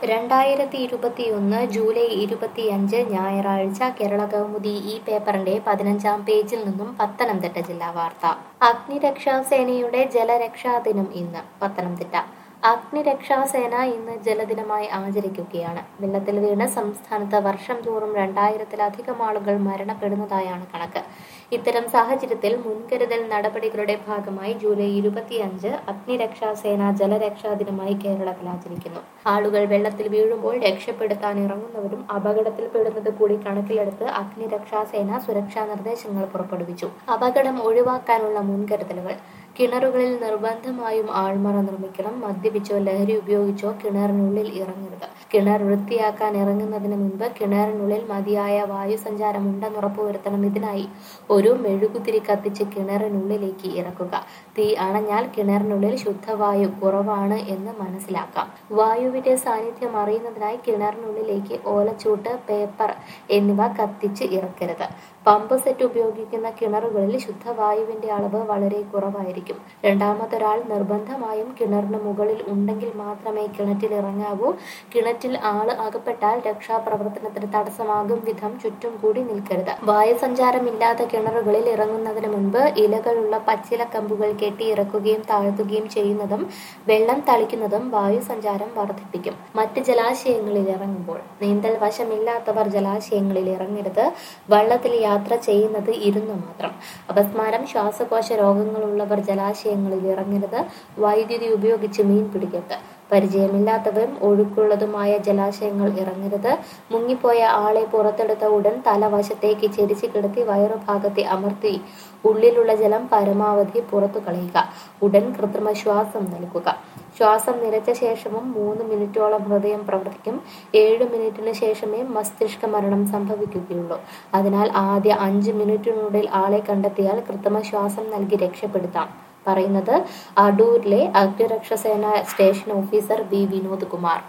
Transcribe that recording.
രണ്ടായിരത്തി ഇരുപത്തിയൊന്ന് ജൂലൈ ഇരുപത്തിയഞ്ച് ഞായറാഴ്ച കേരള കൗമുദി ഈ പേപ്പറിന്റെ പതിനഞ്ചാം പേജിൽ നിന്നും പത്തനംതിട്ട ജില്ലാ വാർത്ത അഗ്നിരക്ഷാസേനയുടെ ജലരക്ഷാ ദിനം ഇന്ന് പത്തനംതിട്ട അഗ്നിരക്ഷാസേന ഇന്ന് ജലദിനമായി ആചരിക്കുകയാണ് വെള്ളത്തിൽ വീണ് സംസ്ഥാനത്ത് വർഷം തോറും രണ്ടായിരത്തിലധികം ആളുകൾ മരണപ്പെടുന്നതായാണ് കണക്ക് ഇത്തരം സാഹചര്യത്തിൽ മുൻകരുതൽ നടപടികളുടെ ഭാഗമായി ജൂലൈ ഇരുപത്തിയഞ്ച് അഗ്നിരക്ഷാസേന ജലരക്ഷാ ദിനമായി കേരളത്തിൽ ആചരിക്കുന്നു ആളുകൾ വെള്ളത്തിൽ വീഴുമ്പോൾ രക്ഷപ്പെടുത്താൻ ഇറങ്ങുന്നവരും അപകടത്തിൽപ്പെടുന്നത് കൂടി കണക്കിലെടുത്ത് അഗ്നിരക്ഷാസേന സുരക്ഷാ നിർദ്ദേശങ്ങൾ പുറപ്പെടുവിച്ചു അപകടം ഒഴിവാക്കാനുള്ള മുൻകരുതലുകൾ കിണറുകളിൽ നിർബന്ധമായും ആൾമറ നിർമ്മിക്കണം മദ്യപിച്ചോ ലഹരി ഉപയോഗിച്ചോ കിണറിനുള്ളിൽ ഇറങ്ങരുത് കിണർ വൃത്തിയാക്കാൻ ഇറങ്ങുന്നതിന് മുൻപ് കിണറിനുള്ളിൽ മതിയായ വായുസഞ്ചാരം ഉണ്ടെന്ന് ഉറപ്പുവരുത്തണം ഇതിനായി ഒരു മെഴുകുതിരി കത്തിച്ച് കിണറിനുള്ളിലേക്ക് ഇറക്കുക തീ അണഞ്ഞാൽ കിണറിനുള്ളിൽ ശുദ്ധവായു കുറവാണ് എന്ന് മനസ്സിലാക്കാം വായുവിന്റെ സാന്നിധ്യം അറിയുന്നതിനായി കിണറിനുള്ളിലേക്ക് ഓലച്ചൂട്ട് പേപ്പർ എന്നിവ കത്തിച്ച് ഇറക്കരുത് പമ്പ് സെറ്റ് ഉപയോഗിക്കുന്ന കിണറുകളിൽ ശുദ്ധവായുവിന്റെ അളവ് വളരെ കുറവായിരിക്കും രണ്ടാമതൊരാൾ നിർബന്ധമായും കിണറിന് മുകളിൽ ഉണ്ടെങ്കിൽ മാത്രമേ കിണറ്റിൽ ഇറങ്ങാവൂ കിണറ്റിൽ ആള് അകപ്പെട്ടാൽ രക്ഷാപ്രവർത്തനത്തിന് തടസ്സമാകും വിധം ചുറ്റും കൂടി നിൽക്കരുത് വായുസഞ്ചാരമില്ലാത്ത കിണറുകളിൽ ഇറങ്ങുന്നതിന് മുൻപ് ഇലകളുള്ള പച്ചില കമ്പുകൾ കെട്ടി ഇറക്കുകയും താഴ്ത്തുകയും ചെയ്യുന്നതും വെള്ളം തളിക്കുന്നതും വായുസഞ്ചാരം വർദ്ധിപ്പിക്കും മറ്റ് ജലാശയങ്ങളിൽ ഇറങ്ങുമ്പോൾ നീന്തൽ വശമില്ലാത്തവർ ജലാശയങ്ങളിൽ ഇറങ്ങരുത് വള്ളത്തിൽ യാത്ര ചെയ്യുന്നത് ഇരുന്ന് മാത്രം അപസ്മാരം ശ്വാസകോശ രോഗങ്ങളുള്ളവർ ജലാശയങ്ങളിൽ ഇറങ്ങരുത് വൈദ്യുതി ഉപയോഗിച്ച് മീൻ പിടിക്കരുത് പരിചയമില്ലാത്തവരും ഒഴുക്കുള്ളതുമായ ജലാശയങ്ങൾ ഇറങ്ങരുത് മുങ്ങിപ്പോയ ആളെ പുറത്തെടുത്ത ഉടൻ തല വശത്തേക്ക് ചെരിച്ച് കിടത്തി വയറുഭാഗത്തെ അമർത്തി ഉള്ളിലുള്ള ജലം പരമാവധി പുറത്തു കളയുക ഉടൻ കൃത്രിമ ശ്വാസം നൽകുക ശ്വാസം നിലച്ച ശേഷവും മൂന്ന് മിനിറ്റോളം ഹൃദയം പ്രവർത്തിക്കും ഏഴ് മിനിറ്റിന് ശേഷമേ മസ്തിഷ്ക മരണം സംഭവിക്കുകയുള്ളൂ അതിനാൽ ആദ്യ അഞ്ച് മിനിറ്റിനുള്ളിൽ ആളെ കണ്ടെത്തിയാൽ കൃത്രിമ ശ്വാസം നൽകി രക്ഷപ്പെടുത്താം പറയുന്നത് അടൂരിലെ അഗ്നിരക്ഷാസേന station officer B Vinod Kumar